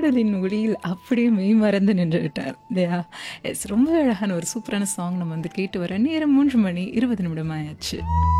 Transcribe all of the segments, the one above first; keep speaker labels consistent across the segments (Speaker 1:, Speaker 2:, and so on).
Speaker 1: பாடலின் ஒளியில் அப்படியே மெய் மறந்து நின்று விட்டார் இல்லையா எஸ் ரொம்ப அழகான ஒரு சூப்பரான சாங் நம்ம வந்து கேட்டு வர நேரம் மூன்று மணி இருபது நிமிடம் ஆயாச்சு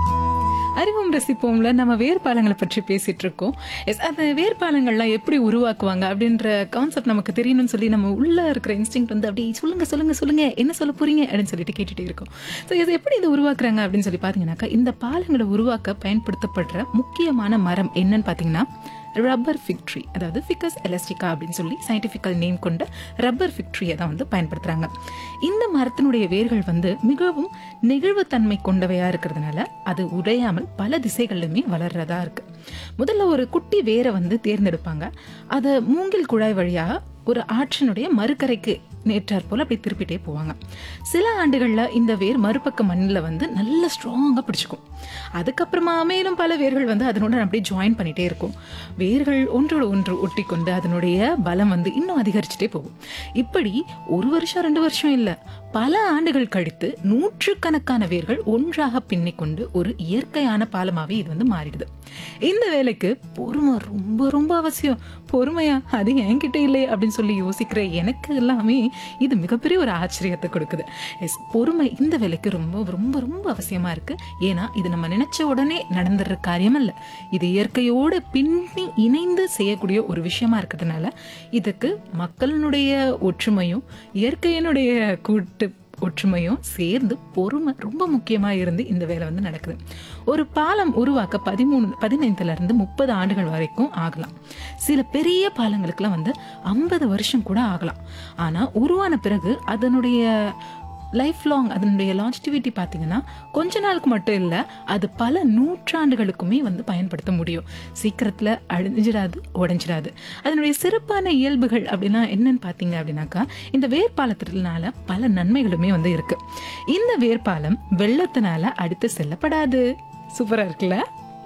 Speaker 1: அறிவும் ரசிப்போம்ல நம்ம வேர்பாலங்களை பற்றி பேசிட்டு இருக்கோம் எஸ் அந்த வேர்பாலங்கள்லாம் எப்படி உருவாக்குவாங்க அப்படின்ற கான்செப்ட் நமக்கு தெரியணும்னு சொல்லி நம்ம உள்ள இருக்கிற இன்ஸ்டிங் வந்து அப்படி சொல்லுங்க சொல்லுங்க சொல்லுங்க என்ன சொல்ல போறீங்க அப்படின்னு சொல்லிட்டு கேட்டுட்டே இருக்கோம் ஸோ இது எப்படி இது உருவாக்குறாங்க அப்படின்னு சொல்லி பார்த்தீங்கன்னாக்கா இந்த பாலங்களை உருவாக்க பயன்படுத்தப்படுற முக்கியமான மரம் என்னன்னு பார்த்தீங்கன்னா ரப்பர் ஃபிக் ட்ரீ அதாவது ஃபிகஸ் எலஸ்டிகா அப்படின்னு சொல்லி சயின்டிஃபிக்கல் நேம் கொண்ட ரப்பர் ஃபிக் ட்ரீயை தான் வந்து பயன்படுத்துகிறாங்க இந்த மரத்தினுடைய வேர்கள் வந்து மிகவும் நெகிழ்வுத்தன்மை கொண்டவையாக இருக்கிறதுனால அது உடையாமல் பல திசைகளிலுமே வளர்றதா இருக்கு முதல்ல ஒரு குட்டி வேரை வந்து தேர்ந்தெடுப்பாங்க அதை மூங்கில் குழாய் வழியாக ஒரு ஆற்றினுடைய மறுக்கரைக்கு நேற்றார் போல் அப்படி திருப்பிட்டே போவாங்க சில ஆண்டுகளில் இந்த வேர் மறுபக்க மண்ணில் வந்து நல்ல ஸ்ட்ராங்காக பிடிச்சிக்கும் அதுக்கப்புறமா மேலும் பல வேர்கள் வந்து அதனோட அப்படியே ஜாயின் பண்ணிட்டே இருக்கும் வேர்கள் ஒன்றோடு ஒன்று ஒட்டி கொண்டு அதனுடைய பலம் வந்து இன்னும் அதிகரிச்சுட்டே போகும் இப்படி ஒரு வருஷம் ரெண்டு வருஷம் இல்லை பல ஆண்டுகள் கழித்து நூற்றுக்கணக்கான வேர்கள் ஒன்றாக பின்னிக்கொண்டு ஒரு இயற்கையான பாலமாகவே இது வந்து மாறிடுது இந்த வேலைக்கு பொறுமை ரொம்ப ரொம்ப அவசியம் பொறுமையா அது என்கிட்ட இல்லையே அப்படின்னு சொல்லி யோசிக்கிற எனக்கு எல்லாமே இது மிகப்பெரிய ஒரு ஆச்சரியத்தை கொடுக்குது எஸ் பொறுமை இந்த வேலைக்கு ரொம்ப ரொம்ப ரொம்ப அவசியமா இருக்கு ஏன்னா இது நம்ம நினைச்ச உடனே நடந்துடுற காரியம் அல்ல இது இயற்கையோடு பின்னி இணைந்து செய்யக்கூடிய ஒரு விஷயமா இருக்கிறதுனால இதுக்கு மக்களினுடைய ஒற்றுமையும் இயற்கையினுடைய கூட்டு ஒற்றுமையும் சேர்ந்து பொறுமை ரொம்ப முக்கியமாக இருந்து இந்த வேலை வந்து நடக்குது ஒரு பாலம் உருவாக்க பதிமூணு பதினைந்துல இருந்து முப்பது ஆண்டுகள் வரைக்கும் ஆகலாம் சில பெரிய பாலங்களுக்குலாம் வந்து ஐம்பது வருஷம் கூட ஆகலாம் ஆனால் உருவான பிறகு அதனுடைய லைஃப் லாங் அதனுடைய லாஞ்சிட்டிவிட்டி பார்த்தீங்கன்னா கொஞ்ச நாளுக்கு மட்டும் இல்லை அது பல நூற்றாண்டுகளுக்குமே வந்து பயன்படுத்த முடியும் சீக்கிரத்தில் அழிஞ்சிடாது உடஞ்சிடாது அதனுடைய சிறப்பான இயல்புகள் அப்படின்னா என்னன்னு பார்த்தீங்க அப்படின்னாக்கா இந்த வேர்பாலத்தினால பல நன்மைகளுமே வந்து இருக்கு இந்த வேர்பாலம் வெள்ளத்தினால அடுத்து செல்லப்படாது சூப்பராக இருக்குல்ல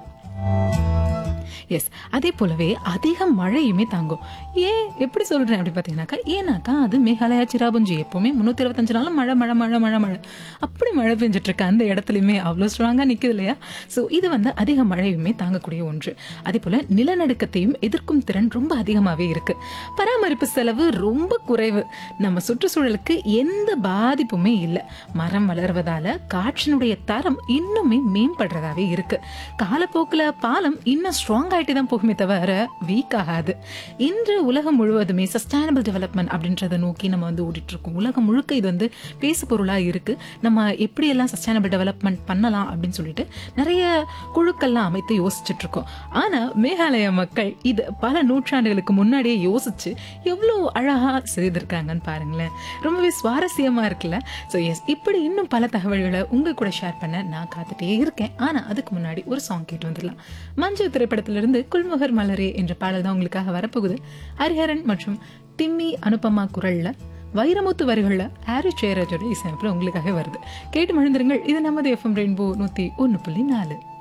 Speaker 1: எஸ் அதே போலவே அதிக மழையுமே தாங்கும் ஏன் எப்படி சொல்கிறேன் அப்படி பார்த்தீங்கன்னாக்கா ஏன்னாக்கா அது மேகாலயா சிராபுஞ்சி எப்போவுமே முந்நூற்றி இருபத்தஞ்சு நாளும் மழை மழை மழை மழை மழை அப்படி மழை பெஞ்சிட்டு இருக்கு அந்த இடத்துலையுமே அவ்வளோ ஸ்ட்ராங்காக நிற்குது இல்லையா ஸோ இது வந்து அதிக மழையுமே தாங்கக்கூடிய ஒன்று அதே போல் நிலநடுக்கத்தையும் எதிர்க்கும் திறன் ரொம்ப அதிகமாகவே இருக்கு பராமரிப்பு செலவு ரொம்ப குறைவு நம்ம சுற்றுச்சூழலுக்கு எந்த பாதிப்புமே இல்லை மரம் வளர்வதால காற்றினுடைய தரம் இன்னுமே மேம்படுறதாவே இருக்கு காலப்போக்கில் பாலம் இன்னும் ஸ்ட்ராங் ஆகிட்டு தான் போகுமே தவிர வீக் ஆகாது இன்று உலகம் முழுவதுமே சஸ்டைனபிள் டெவலப்மெண்ட் அப்படின்றத நோக்கி நம்ம வந்து ஓடிட்டு இருக்கோம் உலகம் முழுக்க இது வந்து பேசு பொருளாக இருக்கு நம்ம எப்படியெல்லாம் சஸ்டைனபிள் டெவலப்மெண்ட் பண்ணலாம் அப்படின்னு சொல்லிட்டு நிறைய குழுக்கள்லாம் அமைத்து யோசிச்சுட்டு இருக்கோம் ஆனால் மேகாலய மக்கள் இது பல நூற்றாண்டுகளுக்கு முன்னாடியே யோசிச்சு எவ்வளோ அழகாக செய்திருக்காங்கன்னு பாருங்களேன் ரொம்பவே சுவாரஸ்யமாக இருக்குல்ல ஸோ எஸ் இப்படி இன்னும் பல தகவல்களை உங்கள் கூட ஷேர் பண்ண நான் காத்துட்டே இருக்கேன் ஆனால் அதுக்கு முன்னாடி ஒரு சாங் கேட்டு வந்துடலாம் மஞ்சள் திரைப்படத்திலிருந்து குல்முகர் மலரே என்ற பாடல் தான் உங்களுக்காக வரப்போகுது ஹரிஹரன் மற்றும் டிம்மி அனுபமா குரல்ல வைரமுத்து வரிகளில் ஹாரி ஜெயராஜோட இசையமைப்பில் உங்களுக்காக வருது கேட்டு மகிழ்ந்துருங்கள் இது நமது எஃப்எம் ரெயின்போ நூற்றி ஒன்று புள்ளி நாலு